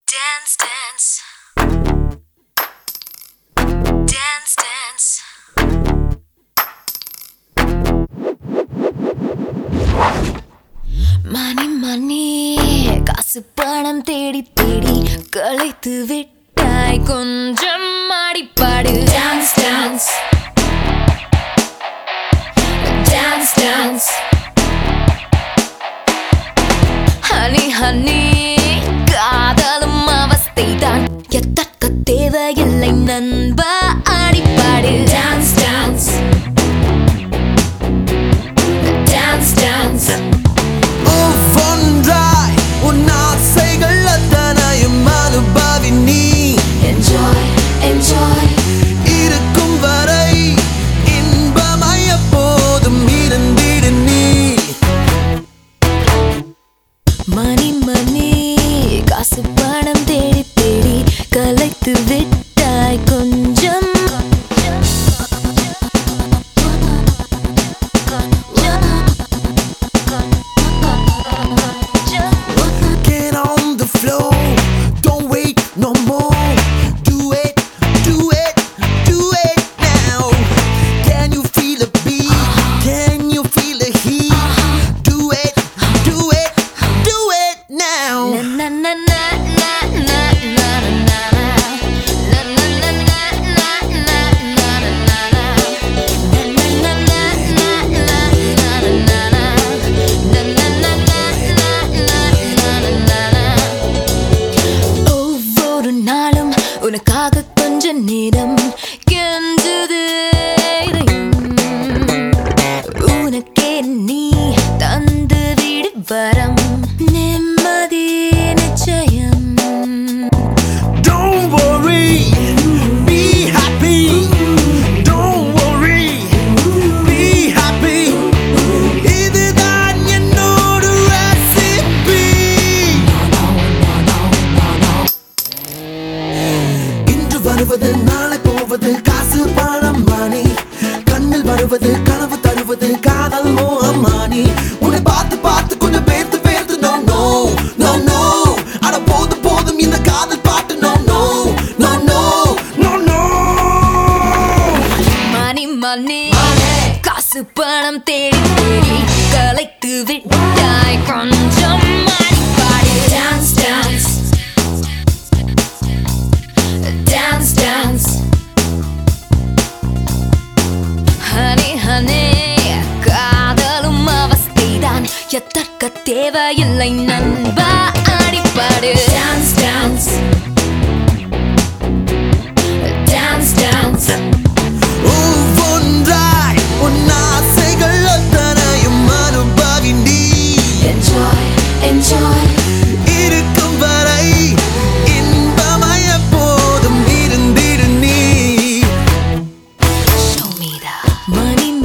Dance, dance. Dance, dance. மணி money காசு பணம் தேடி தேடி களைத்து விட்டாய் கொஞ்சம் ஆடிப்பாடு dance dance dance dance honey honey காதலும் அவஸ்தைதான் எத்தக்க தேவையில்லை நண்பா ஆடிப்பாடு டான்ஸ் டான்ஸ் டான்ஸ் டான்ஸ் ஒவ்வொன்றாய் உன் ஆசைகள் அத்தனையும் அனுபவி நீ Enjoy, enjoy, இருக்கும் வரை இன்பமாய் எப்போதும் இருந்திடு நீ மணி மணி காசு பணம் தேடி தேடி கலைத்து விட்டாய் கொஞ்சம் Get on the floor, don't wait no more. Do it, do it, do it now. Can you feel the beat? Can you feel the heat? Do it, do it, do it now. Na na na na na na na na na na na na na na na na ஒவ்வொரு நாளும் உனக்காக கொஞ்ச நேரம் கெஞ்சுது இதயம். உனக்கே நீ தந்து விடு வரம் நிம்மதி நிச்சயம் Don't worry, be happy. Don't worry, be happy. இதுதான் என்னோட recipe. இன்று வருவது நாளை போவது காசு பணம் மணி கண்ணில் வருவது கனவு தருவது காதல் மோகமானி உன்னை பார்த்து பார்த்து கொஞ்சம் பேர்த்து பேர்த்து நோ நோ நோ நோ அட போதும் போதும் இந்த காதல் பாட்டு no no no no no no money money காசு பணம் தேடி தேடி கலைத்து விட்டாய் கொஞ்சம் ஆடிப்பாடு dance dance dance dance honey honey காதலும் அவஸ்தைதான் எத்தற்க தேவையில்லை நண்பா ஆடிப்பாடு டான்ஸ் டான்ஸ் டான்ஸ் டான்ஸ் ஒவ்வொன்றாய் உன் ஆசைகள் அத்தனையும் அனுபவி நீ Enjoy, enjoy, இருக்கும் வரை இன்பமாய் எப்போதும் இருந்திடு நீ show me the money,